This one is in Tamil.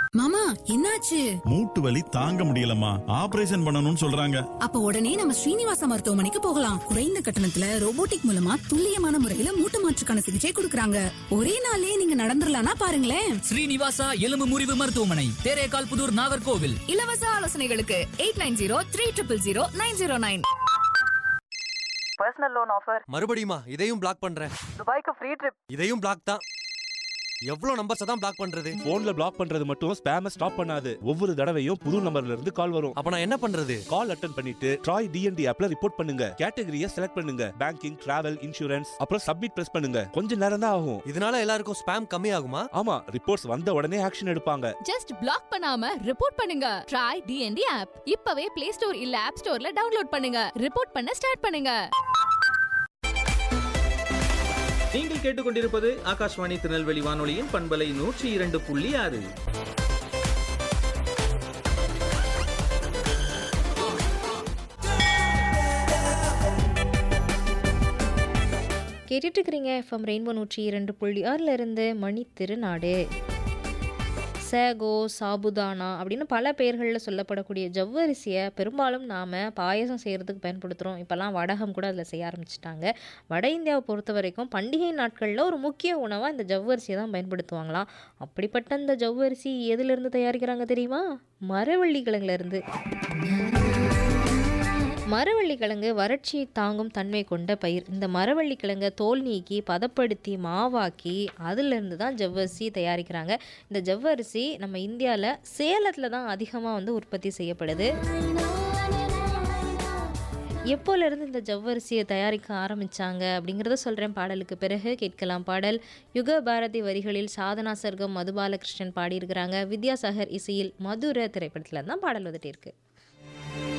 மாமா என்னாச்சு மூட்டு வலி தாங்க முடியலம்மா ஆபரேஷன் பண்ணணும்னு சொல்றாங்க அப்ப உடனே நம்ம ஸ்ரீனிவாச மருத்துவமனைக்கு போகலாம் குறைந்த கட்டணத்துல ரோபோட்டிக் மூலமா துல்லியமான முறையில மூட்டு மாற்றுக்கான சிகிச்சை கொடுக்கறாங்க ஒரே நாளே நீங்க நடந்துடலாம்னா பாருங்களேன் ஸ்ரீனிவாசா எலும்பு முறிவு மருத்துவமனை தேரேகால் புதூர் நாகர்கோவில் இலவச ஆலோசனைகளுக்கு eight nine zero three triple zero nine zero nine personal loan offer மறுபடியுமா இதையும் பிளாக் பண்றேன் துபாய்க்கு ஃப்ரீ ட்ரிப் இதையும் பிளாக் தான் எவ்வளவு நம்பர்ஸ் தான் பிளாக் பண்றது போன்ல பிளாக் பண்றது மட்டும் ஸ்பேம ஸ்டாப் பண்ணாது ஒவ்வொரு தடவையும் புது நம்பர்ல இருந்து கால் வரும் அப்ப நான் என்ன பண்றது கால் அட்டன் பண்ணிட்டு ட்ராய் டிஎன்டி ஆப்ல ரிப்போர்ட் பண்ணுங்க கேட்டகரியை செலக்ட் பண்ணுங்க பேங்கிங் டிராவல் இன்சூரன்ஸ் அப்புறம் சப்மிட் பிரஸ் பண்ணுங்க கொஞ்ச நேரம் தான் ஆகும் இதனால எல்லாருக்கும் ஸ்பேம் கம்மி ஆகுமா ஆமா ரிப்போர்ட்ஸ் வந்த உடனே ஆக்ஷன் எடுப்பாங்க ஜஸ்ட் பிளாக் பண்ணாம ரிப்போர்ட் பண்ணுங்க ட்ரை டிஎன்டி ஆப் இப்பவே பிளே ஸ்டோர் இல்ல ஆப் ஸ்டோர்ல டவுன்லோட் பண்ணுங்க ரிப்போர்ட் பண்ண ஸ்டார்ட் பண்ணுங்க நீங்கள் கேட்டுக்கொண்டிருப்பது ஆகாஷ்வாணி திருநெல்வேலி வானொலியின் பண்பலை நூற்றி இரண்டு புள்ளி ஆறு கேட்டுட்டு இருக்கிறீங்க எஃப்எம் ரெயின்போ நூற்றி இரண்டு புள்ளி ஆறில் இருந்து மணி திருநாடு சேகோ சாபுதானா அப்படின்னு பல பெயர்களில் சொல்லப்படக்கூடிய ஜவ்வரிசியை பெரும்பாலும் நாம் பாயசம் செய்கிறதுக்கு பயன்படுத்துகிறோம் இப்போல்லாம் வடகம் கூட அதில் செய்ய ஆரம்பிச்சிட்டாங்க வட இந்தியாவை பொறுத்த வரைக்கும் பண்டிகை நாட்களில் ஒரு முக்கிய உணவாக இந்த ஜவ்வரிசியை தான் பயன்படுத்துவாங்களாம் அப்படிப்பட்ட இந்த ஜவ்வரிசி எதிலிருந்து தயாரிக்கிறாங்க தெரியுமா மரவள்ளி கிழங்குலேருந்து மரவள்ளி கிழங்கு வறட்சியை தாங்கும் தன்மை கொண்ட பயிர் இந்த மரவள்ளி கிழங்கை தோல் நீக்கி பதப்படுத்தி மாவாக்கி அதிலிருந்து தான் ஜவ்வரிசி தயாரிக்கிறாங்க இந்த ஜவ்வரிசி நம்ம இந்தியாவில் சேலத்தில் தான் அதிகமாக வந்து உற்பத்தி செய்யப்படுது எப்போலேருந்து இந்த ஜவ்வரிசியை தயாரிக்க ஆரம்பித்தாங்க அப்படிங்கிறத சொல்கிறேன் பாடலுக்கு பிறகு கேட்கலாம் பாடல் யுக பாரதி வரிகளில் சாதனா சர்க்கம் மதுபாலகிருஷ்ணன் பாடியிருக்கிறாங்க வித்யாசாகர் இசையில் மதுர திரைப்படத்தில் தான் பாடல் வந்துட்டு இருக்கு